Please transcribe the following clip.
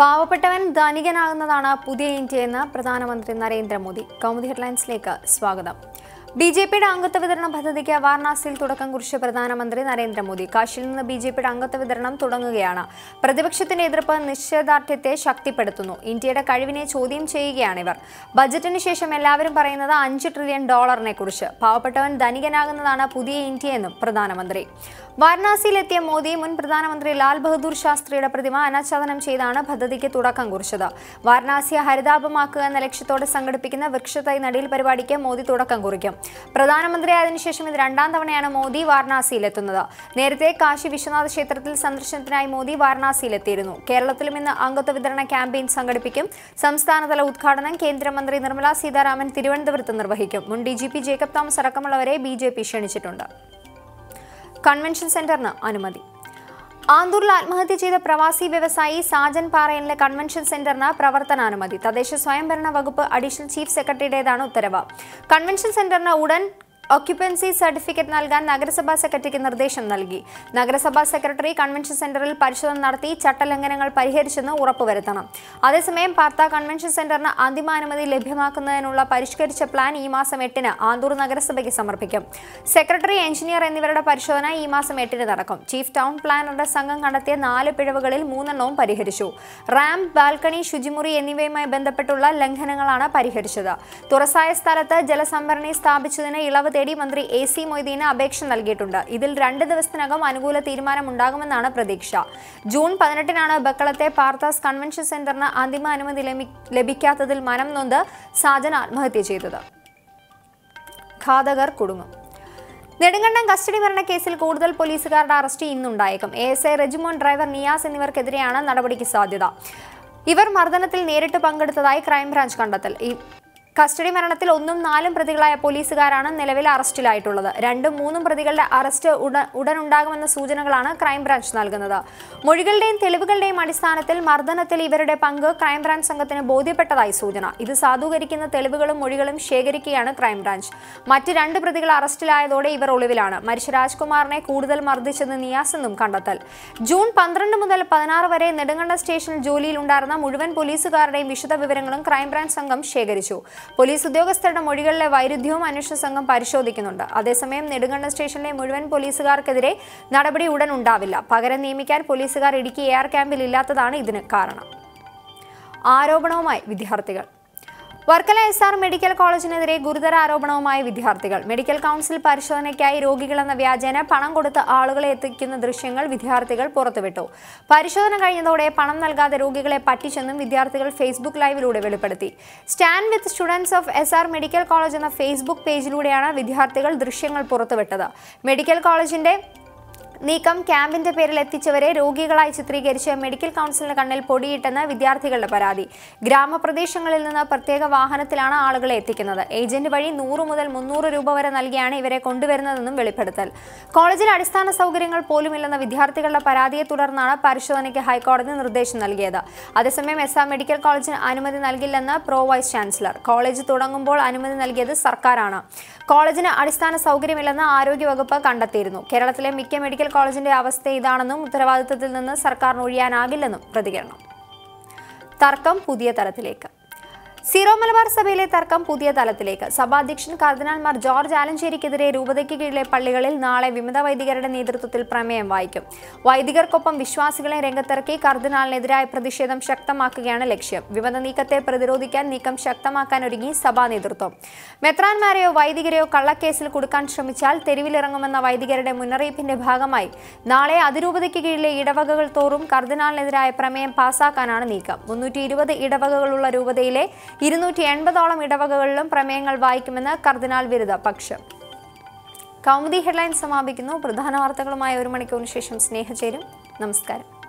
പാവപ്പെട്ടവൻ ധനികനാകുന്നതാണ് പുതിയ ഇന്ത്യയെന്ന് പ്രധാനമന്ത്രി നരേന്ദ്രമോദി കൗമുദി ഹെഡ്ലൈൻസിലേക്ക് സ്വാഗതം ബി ജെ പിയുടെ അംഗത്വ വിതരണ പദ്ധതിക്ക് വാരണാസിയിൽ തുടക്കം കുറിച്ച പ്രധാനമന്ത്രി നരേന്ദ്രമോദി കാശിയിൽ നിന്ന് ബി ജെ പിയുടെ അംഗത്വ വിതരണം തുടങ്ങുകയാണ് പ്രതിപക്ഷത്തിന്റെ എതിർപ്പ് നിശ്ചയദാർഢ്യത്തെ ശക്തിപ്പെടുത്തുന്നു ഇന്ത്യയുടെ കഴിവിനെ ചോദ്യം ചെയ്യുകയാണിവർ ബജറ്റിന് ശേഷം എല്ലാവരും പറയുന്നത് അഞ്ച് ട്രില്യൺ ഡോളറിനെ കുറിച്ച് പാവപ്പെട്ടവൻ ധനികനാകുന്നതാണ് പുതിയ ഇന്ത്യയെന്നും പ്രധാനമന്ത്രി വാരണാസിയിലെത്തിയ മോദി മുൻ പ്രധാനമന്ത്രി ലാൽ ബഹദൂർ ശാസ്ത്രിയുടെ പ്രതിമ അനാച്ഛാദനം ചെയ്താണ് പദ്ധതിക്ക് തുടക്കം കുറിച്ചത് വാരണാസിയെ ഹരിതാപമാക്കുക എന്ന ലക്ഷ്യത്തോടെ സംഘടിപ്പിക്കുന്ന വൃക്ഷത്തൈ നടീൽ പരിപാടിക്ക് മോദി തുടക്കം കുറിക്കും പ്രധാനമന്ത്രിയായതിനു ശേഷം ഇത് രണ്ടാം തവണയാണ് മോദി വാരണാസിയിലെത്തുന്നത് നേരത്തെ കാശി വിശ്വനാഥ ക്ഷേത്രത്തിൽ സന്ദർശനത്തിനായി മോദി വാരണാസിയിലെത്തിയിരുന്നു കേരളത്തിലും ഇന്ന് അംഗത്വ വിതരണ ക്യാമ്പയിൻ സംഘടിപ്പിക്കും സംസ്ഥാനതല ഉദ്ഘാടനം കേന്ദ്രമന്ത്രി നിർമ്മലാ സീതാരാമൻ തിരുവനന്തപുരത്ത് നിർവഹിക്കും മുൻ D G P Jacob Thomas അടക്കമുള്ളവരെ ബി ജെ പി ക്ഷണിച്ചിട്ടുണ്ട് കൺവെൻഷൻ സെന്ററിന് അനുമതി ആന്തൂരിൽ ആത്മഹത്യ ചെയ്ത പ്രവാസി വ്യവസായി സാജൻ പാറയനിലെ കൺവെൻഷൻ സെന്ററിന് പ്രവർത്തനാനുമതി തദ്ദേശ സ്വയംഭരണ വകുപ്പ് അഡീഷണൽ ചീഫ് സെക്രട്ടറിയുടേതാണ് ഉത്തരവ് കൺവെൻഷൻ സെന്ററിന് ഉടൻ ഓക്യുപ്പൻസി സർട്ടിഫിക്കറ്റ് നൽകാൻ നഗരസഭാ സെക്രട്ടറിക്ക് നിർദ്ദേശം നൽകി നഗരസഭാ സെക്രട്ടറി കൺവെൻഷൻ സെന്ററിൽ പരിശോധന നടത്തി ചട്ടലംഘനങ്ങൾ പരിഹരിച്ചെന്ന് ഉറപ്പുവരുത്തണം അതേസമയം പാർത്ത കൺവെൻഷൻ സെന്ററിന് അന്തിമാനുമതി ലഭ്യമാക്കുന്നതിനുള്ള പരിഷ്കരിച്ച പ്ലാൻ ഈ മാസം എട്ടിന് ആന്തൂർ നഗരസഭയ്ക്ക് സമർപ്പിക്കും സെക്രട്ടറി എഞ്ചിനീയർ എന്നിവരുടെ പരിശോധന ഈ മാസം എട്ടിന് നടക്കും ചീഫ് ടൗൺ പ്ലാനറുടെ സംഘം കണ്ടെത്തിയ നാല് പിഴവുകളിൽ മൂന്നെണ്ണവും പരിഹരിച്ചു റാമ്പ് ബാൽക്കണി ശുചിമുറി എന്നിവയുമായി ബന്ധപ്പെട്ടുള്ള ലംഘനങ്ങളാണ് പരിഹരിച്ചത് തുറസായ സ്ഥലത്ത് ജലസംഭരണി സ്ഥാപിച്ചതിന് ഇളവ് തേടി മന്ത്രി എ സി മൊയ്തീന് അപേക്ഷ നൽകിയിട്ടുണ്ട് ഇതിൽ രണ്ട് ദിവസത്തിനകം അനുകൂല തീരുമാനമുണ്ടാകുമെന്നാണ് പ്രതീക്ഷ ജൂൺ പതിനെട്ടിനാണ് ബക്കളത്തെ പാർത്താസ് കൺവെൻഷൻ സെന്ററിന് അന്തിമ അനുമതി ലഭി- ലഭിക്കാത്തതിൽ മനം നൊന്ത് സാജൻ ആത്മഹത്യ ചെയ്തത് ഘാതകർ കുടുങ്ങും നെടുങ്കണ്ടം കസ്റ്റഡി മരണക്കേസിൽ കൂടുതൽ പോലീസുകാരുടെ അറസ്റ്റ് ഇന്നുണ്ടായേക്കും A S I Rejimon driver Niyas എന്നിവർക്കെതിരെയാണ് നടപടിക്ക് സാധ്യത ഇവർ മർദ്ദനത്തിൽ നേരിട്ട് പങ്കെടുത്തതായി ക്രൈംബ്രാഞ്ച് കണ്ടെത്തൽ ഈ കസ്റ്റഡി മരണത്തിൽ ഒന്നും നാലും പ്രതികളായ പോലീസുകാരാണ് നിലവിൽ അറസ്റ്റിലായിട്ടുള്ളത് രണ്ടും മൂന്നും പ്രതികളുടെ അറസ്റ്റ് ഉടൻ ഉടനുണ്ടാകുമെന്ന സൂചനകളാണ് ക്രൈംബ്രാഞ്ച് നൽകുന്നത് മൊഴികളുടെയും തെളിവുകളുടെയും അടിസ്ഥാനത്തിൽ മർദ്ദനത്തിൽ ഇവരുടെ പങ്ക് ക്രൈംബ്രാഞ്ച് സംഘത്തിന് ബോധ്യപ്പെട്ടതായി സൂചന ഇത് സാധൂകരിക്കുന്ന തെളിവുകളും മൊഴികളും ശേഖരിക്കുകയാണ് ക്രൈംബ്രാഞ്ച് മറ്റ് രണ്ട് പ്രതികൾ അറസ്റ്റിലായതോടെ ഇവർ ഒളിവിലാണ് മരിച്ച രാജ്കുമാറിനെ കൂടുതൽ മർദ്ദിച്ചത് നിയാസ് എന്നും കണ്ടെത്തൽ ജൂൺ പന്ത്രണ്ട് മുതൽ പതിനാറ് വരെ നെടുങ്കണ്ടം സ്റ്റേഷനിൽ ജോലിയിലുണ്ടായിരുന്ന മുഴുവൻ പോലീസുകാരുടെയും വിശദ വിവരങ്ങളും ക്രൈംബ്രാഞ്ച് സംഘം ശേഖരിച്ചു പോലീസ് ഉദ്യോഗസ്ഥരുടെ മൊഴികളിലെ വൈരുദ്ധ്യവും അന്വേഷണ സംഘം പരിശോധിക്കുന്നുണ്ട് അതേസമയം നെടുങ്കണ്ടം സ്റ്റേഷനിലെ മുഴുവൻ പോലീസുകാർക്കെതിരെ നടപടി ഉടൻ ഉണ്ടാവില്ല പകരം നിയമിക്കാൻ പോലീസുകാർ ഇടുക്കി എയർ ക്യാമ്പിൽ ഇല്ലാത്തതാണ് ഇതിന് കാരണം ആരോപണവുമായി വിദ്യാർത്ഥികൾ വർക്കല എസ് ആർ മെഡിക്കൽ കോളേജിനെതിരെ ഗുരുതര ആരോപണവുമായി വിദ്യാർത്ഥികൾ മെഡിക്കൽ കൗൺസിൽ പരിശോധനയ്ക്കായി രോഗികളെന്ന വ്യാജേന പണം കൊടുത്ത് ആളുകളെ എത്തിക്കുന്ന ദൃശ്യങ്ങൾ വിദ്യാർത്ഥികൾ പുറത്തുവിട്ടു പരിശോധന കഴിഞ്ഞതോടെ പണം നൽകാതെ രോഗികളെ പറ്റിച്ചെന്നും വിദ്യാർത്ഥികൾ ഫേസ്ബുക്ക് ലൈവിലൂടെ വെളിപ്പെടുത്തി stand with students of S R medical college എന്ന ഫേസ്ബുക്ക് പേജിലൂടെയാണ് വിദ്യാർത്ഥികൾ ദൃശ്യങ്ങൾ പുറത്തുവിട്ടത് മെഡിക്കൽ കോളേജിന്റെ നീക്കം ക്യാമ്പിന്റെ പേരിൽ എത്തിച്ചവരെ രോഗികളായി ചിത്രീകരിച്ച് മെഡിക്കൽ കൗൺസിലിന് കണ്ണിൽ പൊടിയിട്ടെന്ന് വിദ്യാർത്ഥികളുടെ പരാതി ഗ്രാമപ്രദേശങ്ങളിൽ നിന്ന് പ്രത്യേക വാഹനത്തിലാണ് ആളുകളെ എത്തിക്കുന്നത് ഏജന്റ് വഴി നൂറ് മുതൽ മുന്നൂറ് രൂപ വരെ നൽകിയാണ് ഇവരെ കൊണ്ടുവരുന്നതെന്നും വെളിപ്പെടുത്തൽ കോളേജിൽ അടിസ്ഥാന സൗകര്യങ്ങൾ പോലുമില്ലെന്ന വിദ്യാർത്ഥികളുടെ പരാതിയെ തുടർന്നാണ് പരിശോധനയ്ക്ക് ഹൈക്കോടതി നിർദ്ദേശം നൽകിയത് അതേസമയം എസ് ആർ മെഡിക്കൽ കോളേജിന് അനുമതി നൽകില്ലെന്ന് പ്രോ വൈസ് ചാൻസലർ കോളേജ് തുടങ്ങുമ്പോൾ അനുമതി നൽകിയത് സർക്കാരാണ് കോളേജിന് അടിസ്ഥാന സൗകര്യമില്ലെന്ന് ആരോഗ്യവകുപ്പ് കണ്ടെത്തിയിരുന്നു കേരളത്തിലെ മിക്ക മെഡിക്കൽ കോളേജിന്റെ അവസ്ഥ ഇതാണെന്നും ഉത്തരവാദിത്തത്തിൽ നിന്ന് സർക്കാരിന് ഒഴിയാനാകില്ലെന്നും പ്രതികരണം തർക്കം പുതിയ തലത്തിലേക്ക് സീറോ മലബാർ സഭയിലെ തർക്കം പുതിയ തലത്തിലേക്ക് സഭാധ്യക്ഷൻ കർദിനാൾമാർ ജോർജ് ആലഞ്ചേരിക്കെതിരെ രൂപതയ്ക്ക് കീഴിലെ പള്ളികളിൽ നാളെ വിമത വൈദികരുടെ നേതൃത്വത്തിൽ പ്രമേയം വായിക്കും വൈദികർക്കൊപ്പം വിശ്വാസികളെ രംഗത്തിറക്കി കർദിനാളിനെതിരായ പ്രതിഷേധം ശക്തമാക്കുകയാണ് ലക്ഷ്യം വിമത നീക്കത്തെ പ്രതിരോധിക്കാൻ നീക്കം ശക്തമാക്കാൻ ഒരുങ്ങി സഭാ നേതൃത്വം മെത്രാൻമാരെയോ വൈദികരെയോ കള്ളക്കേസിൽ കൊടുക്കാൻ ശ്രമിച്ചാൽ തെരുവിലിറങ്ങുമെന്ന വൈദികരുടെ മുന്നറിയിപ്പിന്റെ ഭാഗമായി നാളെ അതിരൂപതയ്ക്ക് കീഴിലെ ഇടവകകൾ തോറും കർദിനാളിനെതിരായ പ്രമേയം പാസാക്കാനാണ് നീക്കം മുന്നൂറ്റി ഇരുപത് ഇടവകകളുള്ള രൂപതയിലെ ഇരുന്നൂറ്റി എൺപതോളം ഇടവകകളിലും പ്രമേയങ്ങൾ വായിക്കുമെന്ന് കർദിനാൾ വിരുദ്ധ പക്ഷം കൗമുദി ഹെഡ്ലൈൻ സമാപിക്കുന്നു പ്രധാന വാർത്തകളുമായി ഒരു മണിക്കൂറിന് ശേഷം സ്നേഹചേരും നമസ്കാരം